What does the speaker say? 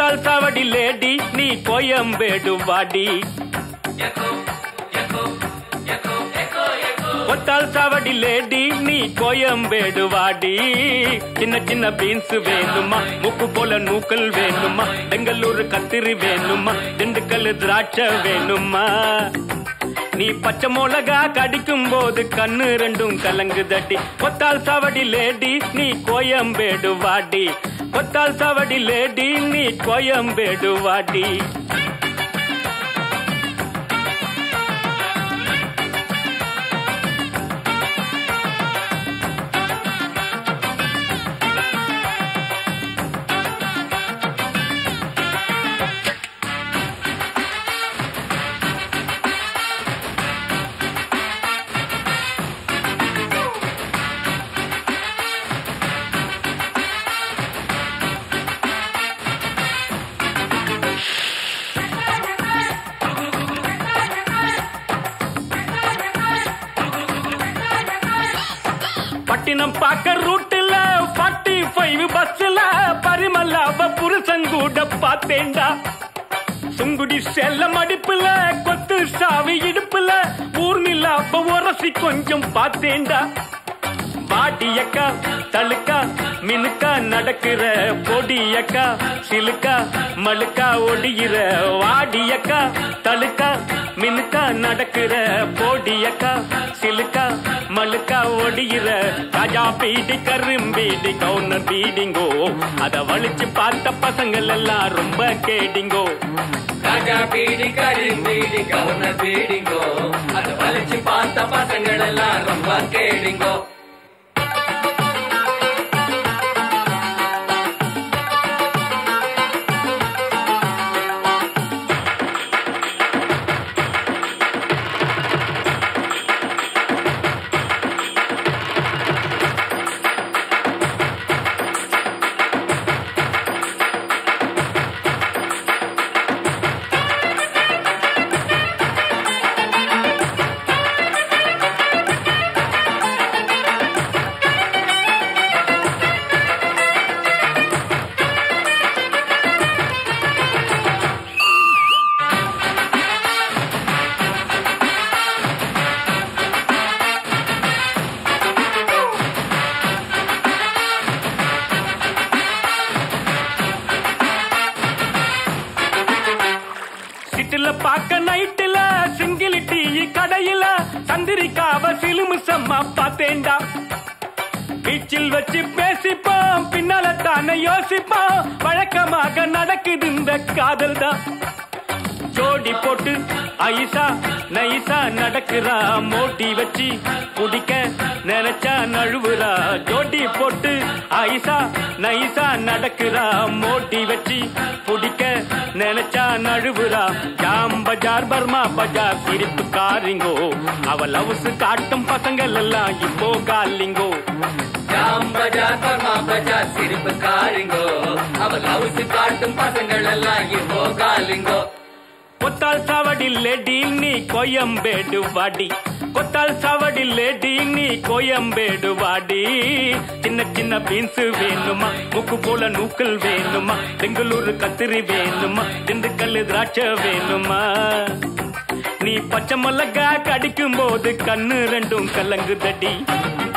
கொத்தால் சாவடி லேடி நீ கோயம்பேடு வாடி கொத்தால் சாவடி லேடி நீ கோயம்பேடு வாடி சின்ன சின்ன பீன்ஸ் வேணுமா முக்கு போல நூக்கல் வேணுமா பெங்களூரு கத்திரி வேணுமா திண்டுக்கல் திராட்சை வேணுமா நீ பச்சை மிளகா கடிக்கும் போது கண்ணு ரெண்டும் கலங்கு தட்டி கொத்தால் சாவடி லேடி நீ கோயம்பேடு வாடி கொத்தால் சாவடி லேடி நீ கோயம்பேடு வாடி பட்டினம் பாக்க ரூட்டுல ஃபார்ட்டி ஃபைவ் பஸ்ல பரிமல்லாவ புருஷங்கூட பார்த்தேன்டா சுங்குடி செல்ல மடிப்புல கொத்து சாவி இடுப்புல ஊர்மில்லாப்ப உரசி கொஞ்சம் பார்த்தேன்டா பாடியக்கா தழுக்கா மினுக்கா நடக்கிற பொடியக்கா சிலுக்கா மழுக்கா ஒடிகிற வாடியக்கா தழுக்கா மினுக்கா நடக்கிற பொடியக்கா சிலுக்கா மழுக்கா ஒடிகிற ராஜா பீடி கரும்பீடி கவுனர் பீடிங்கோ அத வலிச்சு பார்த்த பசங்கள் எல்லாம் ரொம்ப கேடிங்கோ ராஜா பீடி கரி பீடி கவுனர் பீடிங்கோ அது வலிச்சு பார்த்த பசங்கள் எல்லாம் ரொம்ப கேடிங்கோ சிட்டில பாக்க நைட்டுல சிங்கிலி டீ கடையில சந்திரிக்காவ சிலுமிசம்மா பார்த்தேன்டா பீச்சில் வச்சு பேசிப்போம் பின்னால தானே யோசிப்போம் வழக்கமாக நடக்குது இந்த காதல் தான் ஜோடி போட்டு ஐசா நைசா நடக்கிறா மோட்டி வச்சு குடிக்க நினைச்சா நழுவுறா ஜோடி போட்டு ஐசா நைசா நடக்கிறா மோட்டி வச்சு குடிக்க நினைச்சா நழுவுறா ஜாம் பஜார் பர்மா பஜார் சிரிப்பு காரிங்கோ அவ லவ்ஸ் காட்டும் பசங்கள் எல்லாம் இப்போ காலிங்கோ ஜாம் பஜார் பர்மா பஜார் சிரிப்பு காரிங்கோ அவள் ஹவுஸ் காட்டும் பசங்கள் எல்லாம் இப்போ காலிங்கோ கொத்தால் சாவடி லேடி நீ கோயம்பேடு வாடி கொத்தால் சாவடி லேடி நீ கோயம்பேடு வாடி சின்ன சின்ன பீன்ஸ் வேணுமா முக்கு போல நூக்கல் வேணுமா பெங்களூரு கத்திரி வேணுமா திண்டுக்கல் திராட்சை வேணுமா நீ பச்சை மிளகா கடிக்கும் போது கண்ணு ரெண்டும் கலங்குதடி